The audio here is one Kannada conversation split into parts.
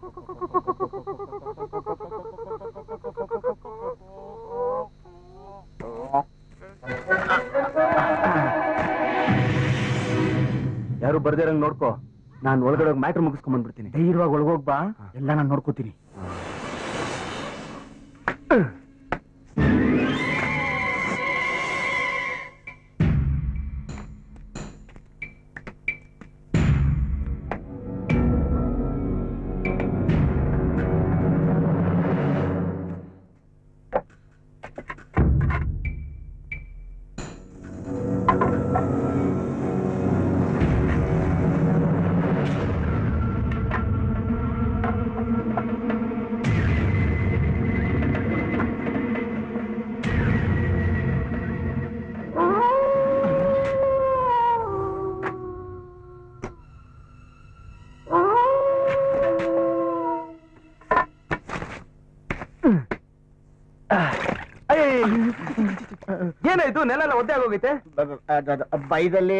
ಯಾರು ಬರ್ದಿರಂಗ್ ನೋಡ್ಕೋ ನಾನ್ ಒಳಗಡೆ ಹೋಗಿ ಮ್ಯಾಟ್ರ್ ಮುಗಿಸ್ಕೊಂಡ್ ಬಂದ್ಬಿಡ್ತೀನಿ ಧೈರ್ಯವಾಗಿ ಒಳಗೋಗ್ ಬಾ ಎಲ್ಲ ನಾನು ನೋಡ್ಕೋತೀನಿ ಏನಾಯ್ತು ನೆಲೆಲ್ಲ ಒದ್ದೆ ಆಗೋಗೈತೆ ಬೈದಲ್ಲಿ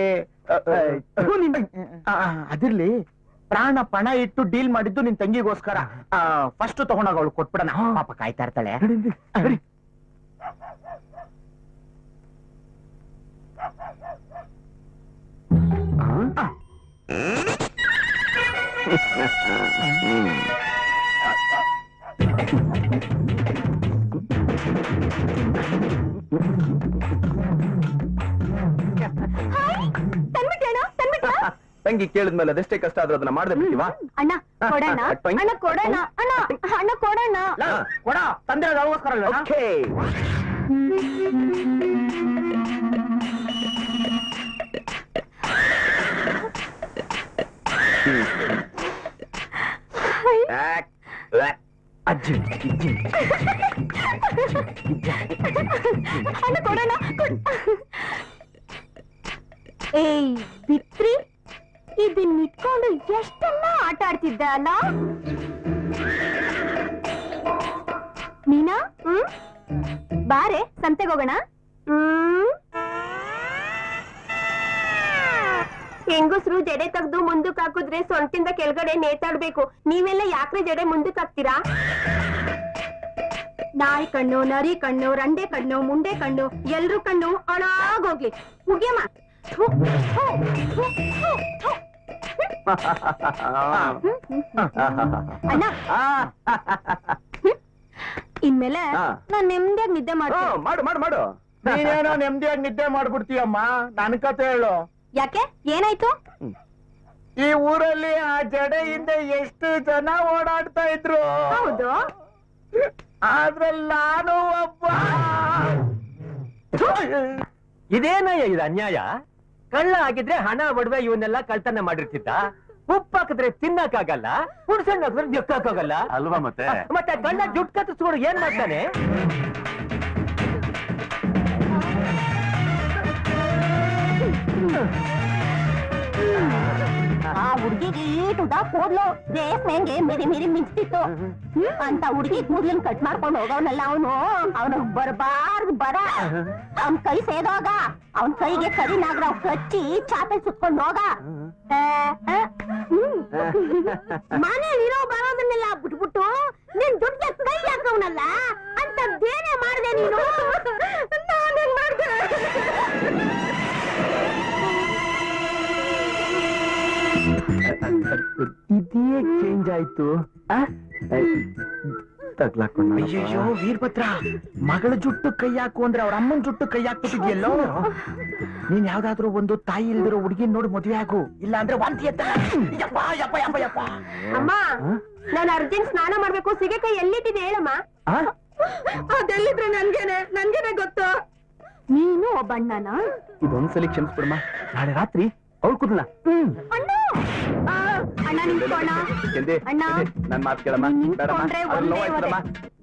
ಅದಿರ್ಲಿ ಪ್ರಾಣ ಪಣ ಇಟ್ಟು ಡೀಲ್ ಮಾಡಿದ್ದು ನಿನ್ ತಂಗಿಗೋಸ್ಕರ ಫಸ್ಟ್ ತಗೊಂಡಾಗ ಅವಳು ಕೊಟ್ಬಿಡಣ ಪಾಪ ಕಾಯ್ತಾ ಇರ್ತಾಳೆ ತಂದ್ಬಿಟ್ಟೇಣ ತಂದ್ಬಿಟ್ಟ ತಂಗಿ ಕೇಳಿದ್ಮೇಲೆ ಅದೆಷ್ಟೇ ಕಷ್ಟ ಆದ್ರೂ ಅದನ್ನ ಮಾಡದೆ ಬಿಡ್ತೀವಾ ಅಣ್ಣ ಕೊಡೋಣ ಟ್ವೈನ್. ಅಣ್ಣ ಕೊಡೋಣ ಅಣ್ಣ ಅಣ್ಣ ಕೊಡೋಣ ಕೊಡ ತಂದ್ರೆ ಅವಗೋಸ್ಕರ ಓಕೆ ಅಜ್ಜಿ ಇಜ್ಜಿ ಅಣ್ಣ ಕೊಡೋಣ ಕೊಡ್- ಏಯ್ ಬಿತ್ರಿ ಇದನ್ನ ಇಟ್ಕೊಂಡು ಎಷ್ಟೆಲ್ಲ ಆಟ ಆಡ್ತಿದ್ದೆ ಅಲ್ಲ ನೀನಾ ಹ್ಮ್ ಬಾರೆ ಸಂತೆಗೆ ಹೋಗೋಣ ಹ್ಮ್ ಹೆಂಗಸ್ರು ಜಡೆ ತೆಗ್ದು ಮುಂದಕ್ಕೆ ಹಾಕಿದ್ರೆ ಸೊಂಟಿಂದ ಕೆಳಗಡೆ ನೇತಾಡ್ಬೇಕು ನೀವೆಲ್ಲ ಯಾಕ್ರೆ ಜಡೆ ಮುಂದಕ್ಕೆ ಹಾಕ್ತೀರಾ ನಾಯಿ ಕಣ್ಣು ನರಿ ಕಣ್ಣು ರಂಡೆ ಕಣ್ಣು ಮುಂಡೆ ಕಣ್ಣು ಎಲ್ರು ಕಣ್ಣು ಅಳಾಗೋಗ್ಲಿ ಮುಗಿಯಮ್ಮ ಥು, ಥು, ಥು, ಥು, ಥು. ಅಣ್ಣ ಇನ್ಮೇಲೆ ಹಾ. ನಾನ್ ನೆಮ್ಮದಿಯಾಗಿ ನಿದ್ದೆ ಹ್ಮ್, ಮಾಡ್ತೀನಿ ಮಾಡು ಮಾಡು ಮಾಡು ನೀನೇನೋ ನೆಮ್ಮದಿಯಾಗಿ ನಿದ್ದೆ ಮಾಡ್ಬಿಡ್ತೀಯಮ್ಮ ನನ್ ಕತೆ ಹೇಳು ಯಾಕೆ ಏನಾಯ್ತು ಈ ಊರಲ್ಲಿ ಆ ಜಡೆಯಿಂದ ಎಷ್ಟು ಜನ ಓಡಾಡ್ತಾ ಇದ್ರು ಹೌದು ಅದ್ರಲ್ಲಿ ನಾನು ಒಬ್ಬ ಇದೇನಯ್ಯ ಇದು ಅನ್ಯಾಯ ಕಳ್ಳ ಆಗಿದ್ರೆ ಹಣ ಒಡವೆ ಇವನ್ನೆಲ್ಲ ಕಳ್ತನ ಮಾಡಿರ್ತಿದ್ದ ಉಪ್ಪು ಹಾಕಿದ್ರೆ ತಿನ್ನಕ್ಕಾಗಲ್ಲ ಹುಡ್ಸಣ್ಣ ಹಾಕಿದ್ರೆ ನೆಕ್ಕಾಗಲ್ಲ ಅಲ್ವಾ ಮತ್ತೆ ಮತ್ತೆ ಕಳ್ಳ ಜುಟ್ ಕತ್ತಿಸ್ಕೊಂಡು ಏನ್ ಮಾಡ್ತಾನೆ ಆ ಹುಡ್ಗಿಗೆ ಈಟುದ ಕೂದ್ಲು ರೇಷ್ಮೆಂಗೆ ಮಿರಿ ಮಿರಿ ಮಿಂಚ್ತಿತ್ತು ಅಂತ ಹುಡ್ಗಿ ಕೂದ್ಲನ್ ಕಟ್ ಮಾಡ್ಕೊಂಡು ಹೋಗವನಲ್ಲ ಅವನು ಅವನು ಬರಬಾರ್ದು ಬರ ಅವನ್ ಕೈ ಸೇದೋಗ ಅವನ್ ಕೈಗೆ ಕರಿ ನಾಗರಾವ್ ಕಚ್ಚಿ ಚಾಪೆ ಸುತ್ಕೊಂಡು ಹೋಗ ಮನೇಲಿರೋ ಬರೋದನ್ನೆಲ್ಲ ಬಿಟ್ಬಿಟ್ಟು ನಿನ್ ದುಡ್ಡಿಗೆ ಕೈ ಹಾಕವನಲ್ಲ ಅಂತ ಬೇರೆ ಮಾಡ್ದೆ ನೀನು ನಾನೇನ್ ಮಾಡ್ದೆ ಇದೇ ಚೇಂಜ್ ಆಯ್ತು ತಗ್ಲಾಕೊಂಡ ಅಯ್ಯಯ್ಯೋ ವೀರಭದ್ರ ಮಗಳ ಜುಟ್ಟು ಕೈ ಹಾಕು ಅಂದ್ರೆ ಅವ್ರ ಅಮ್ಮನ್ ಜುಟ್ಟು ಕೈ ಹಾಕ್ಬಿಟ್ಟಿದ್ಯಲ್ಲೋ ನೀನ್ ಯಾವ್ದಾದ್ರು ಒಂದು ತಾಯಿ ಇಲ್ದಿರೋ ಹುಡುಗಿನ್ ನೋಡಿ ಮದ್ವೆ ಆಗು ಇಲ್ಲ ಅಂದ್ರೆ ವಾಂತಿ ಎತ್ತ ಯಪ್ಪ ಯಪ್ಪ ಯಪ್ಪ ಯಪ್ಪ ಅಮ್ಮ ನಾನು ಅರ್ಜೆಂಟ್ ಸ್ನಾನ ಮಾಡ್ಬೇಕು ಸಿಗಕೈ ಎಲ್ಲಿಟ್ಟಿದೆ ಹೇಳಮ್ಮ ಅದೆಲ್ಲಿದ್ರೆ ನನ್ಗೇನೆ ನನ್ಗೇನೆ ಗೊತ್ತು ನೀನು ಒಬ್ಬಣ್ಣನ ಇದೊಂದ್ಸಲಿ ಕ್ಷಮಿಸ್ಬಿಡಮ್ಮ ನಾಳೆ ರಾತ್ರಿ ಅವ್ಳು ಕುದ್ಲ ಅಣ್ಣ ಆ, ಅಣ್ಣ ನಿಂತ್ಕೋಣ ಚಂದಿ ಅಣ್ಣ ನನ್ ಮಾತು ಕೇಳಮ್ಮ ನೀನ್ ಬೇಡಮ್ಮ ನಿಂತ್ಕೊಂಡ್ರೆ ಅದ್ರಲ್ಲಿ ಒಂದೇ ನೋವಾಯ್ತದಮ್ಮ.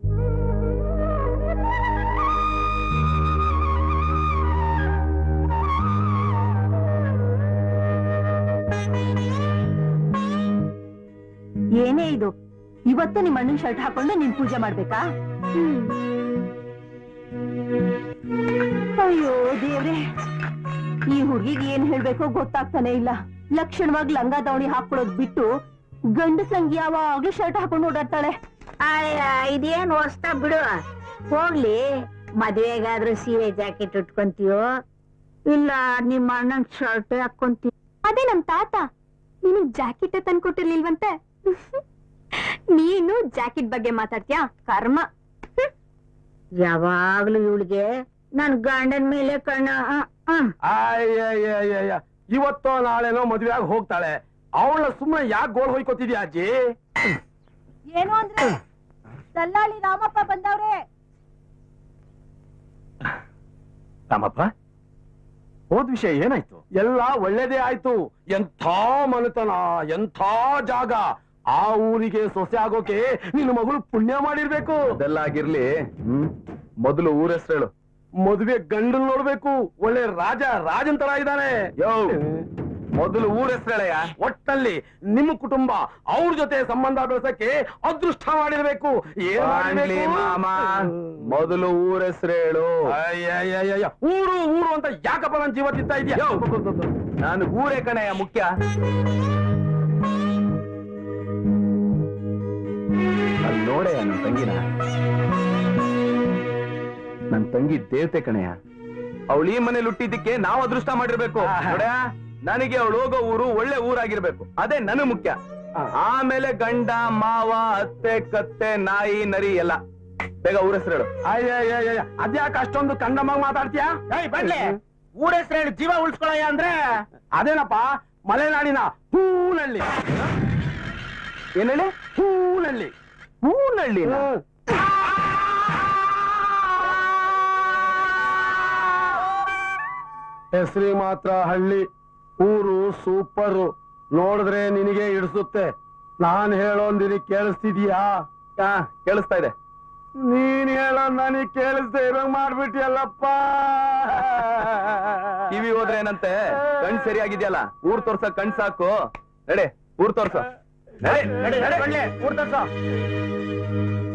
ಏನೇ ಇದು ಇವತ್ತು ನಿಮ್ಮ ಅಣ್ಣನ್ ಶರ್ಟ್ ಹಾಕೊಂಡು ನೀನ್ ಪೂಜೆ ಮಾಡ್ಬೇಕಾ ಅಯ್ಯೋ ದೇವ್ರೆ ಈ ಹುಡುಗಿಗೆ ಏನ್ ಹೇಳ್ಬೇಕೋ ಗೊತ್ತಾಗ್ತಾನೆ ಇಲ್ಲ ಲಕ್ಷಣವಾಗಿ ಲಂಗ ದಾವಣಿ ಹಾಕೊಳ್ಳೋದ್ ಬಿಟ್ಟು ಗಂಡಸಂಗಿ ಯಾವಾಗ್ಲೂ ಶರ್ಟ್ ಹಾಕೊಂಡು ಓಡಾಡ್ತಾಳೆ ಅಯ್ಯ ಇದೇನ್ ಹೊಸ್ತ ಬಿಡು ಹೋಗ್ಲಿ ಮದ್ವೆಗಾದ್ರೂ ಸೀರೆ ಜಾಕೆಟ್ ಉಟ್ಕೊಂತೀಯೋ ಇಲ್ಲ ನಿಮ್ಮ ಅಣ್ಣನ್ ಶರ್ಟ್ ಹಾಕೊಂತೀಯ ಅದೇ ನಮ್ ತಾತ ನಿನಗ್ ಜಾಕೆಟ್ ತಂದ್ಕೊಟ್ಟಿರ್ಲಿಲ್ವಂತೆ ನೀನು ಜಾಕೆಟ್ ಬಗ್ಗೆ ಮಾತಾಡ್ತೀಯಾ ಕರ್ಮ ಯಾವಾಗ್ಲೂ ಇವಳಿಗೆ ನನ್ ಗಂಡನ್ ಮೇಲೆ ಕಣ್ಣ ಆ, ಆ. ಅಯ್ಯಯ್ಯಯ್ಯಯ್ಯ ಇವತ್ತೋ ನಾಳೆನೋ ಮದ್ವೆ ಆಗಿ ಹೋಗ್ತಾಳೆ ಅವಳ ಸುಮ್ಮನೆ ಯಾಕೆ ಗೋಳ್ ಹೋಯ್ಕೋತಿದ್ಯಾ ಅಜ್ಜಿ ಏನು ಅಂದ್ರೆ ದಲ್ಲಾಳಿ ರಾಮಪ್ಪ ಬಂದವ್ರೆ ರಾಮಪ್ಪ ಹೋದ್ ವಿಷಯ ಏನಾಯ್ತು ಎಲ್ಲ ಒಳ್ಳೇದೇ ಆಯ್ತು ಎಂಥ ಮನೆತನ ಎಂಥ ಜಾಗ ಆ ಊರಿಗೆ ಸೊಸೆ ಆಗೋಕೆ ನಿನ್ನ ಮಗಳು ಪುಣ್ಯ ಮಾಡಿರ್ಬೇಕು ಅದೆಲ್ಲ ಆಗಿರ್ಲಿ ಹ್ಮ್ ಮೊದಲು ಊರ ಹೆಸರು ಹೇಳು ಮದುವೆ ಗಂಡನ್ ನೋಡ್ಬೇಕು ಒಳ್ಳೆ ರಾಜ ರಾಜನ್ ತರ ಇದ್ದಾನೆ ಯೋ ಮೊದಲು ಊರ ಹೆಸರು ಹೇಳಯ್ಯ ಒಟ್ಟಲ್ಲಿ ನಿಮ್ಮ ಕುಟುಂಬ ಅವ್ರ ಜೊತೆ ಸಂಬಂಧ ಬೆಳೆಸಕ್ಕೆ ಅದೃಷ್ಟ ಮಾಡಿರ್ಬೇಕು ಏನ್ ಮಾಡ್ಲಿ ಮಾಡ್ಬೇಕು? ಮಾಮ ಮೊದಲು ಊರ ಹೆಸರು ಹೇಳು ಅಯ್ಯಯ್ಯಯ್ಯಯ್ಯ. ಊರು ಊರು ಅಂತ ಯಾಕಪ್ಪ ನನ್ ಜೀವ ತಿಂತಾ ಇದೆಯಾ ನಾನು ಊರೇ ಕಣಯ್ಯ ಮುಖ್ಯ ಅಲ್ಲಿ ನೋಡಯ್ಯ ನನ್ ತಂಗಿನ ನನ್ ತಂಗಿ ದೇವತೆ ಕಣಯ್ಯ ಅವಳು ಈ ಮನೇಲಿ ಹುಟ್ಟಿದ್ದಕ್ಕೆ ನಾವು ಅದೃಷ್ಟ ಮಾಡಿರ್ಬೇಕು ಆಹಾ. ನೋಡ್ಯಾ ನನಗೆ ಅವಳು ಹೋಗೋ ಊರು ಒಳ್ಳೆ ಊರಾಗಿರ್ಬೇಕು ಅದೇ ನನಗ್ ಮುಖ್ಯ ಆ. ಆಮೇಲೆ ಗಂಡ ಮಾವ ಅತ್ತೆ ಕತ್ತೆ ನಾಯಿ ನರಿ ಎಲ್ಲ ಬೇಗ ಊರ ಹೆಸರು ಹೇಳು ಅಯ್ಯಯ್ಯಯ್ಯ ಅದ್ಯಾಕೆ ಅಷ್ಟೊಂದು ಕಂಡಮಾಗ್ ಮಾತಾಡ್ತೀಯಾ ಏಯ್ ಬನ್ನಿ ಊರ ಹೆಸರು ಹೇಳಿ ಜೀವ ಉಳಿಸ್ಕೊಳಯ್ಯ ಅಂದ್ರೆ ಅದೇನಪ್ಪ ಮಲೆನಾಡಿನ ಹೂನಳ್ಳಿ ಏನ್ ಹೇಳಿ ಹೂನಳ್ಳಿ ಹೂನಳ್ಳಿ ಹೆಸರಿ ಮಾತ್ರ ಹಳ್ಳಿ ಊರು ಸೂಪರ್ ನೋಡಿದ್ರೆ ನಿನಗೆ ಇಡಿಸುತ್ತೆ ನಾನ್ ಹೇಳೋಂದಿರಿ ಕೇಳಿಸ್ತಿದ್ಯಾ ಹಾ ಕೇಳಿಸ್ತಾ ಇದೆ ನೀನ್ ಹೇಳೋ ನನಗ್ ಕೇಳಿಸ್ದೆ ಇರೋಂಗ್ ಮಾಡ್ಬಿಟ್ಟಿಯಲ್ಲಪ್ಪ ಟಿವಿ ಹೋದ್ರೆ ಏನಂತೆ ಕಣ್ ಸರಿಯಾಗಿದ್ಯಲ್ಲ ಊರ್ ತೋರ್ಸಕ್ ಕಣ್ ಸಾಕು ನಡೆ ಊರ್ ತೋರ್ಸು ನಡೆ ನಡಿ, ನಡಿ, ಬನ್ನಿ, ಊರ್ ತೋರ್ಸು.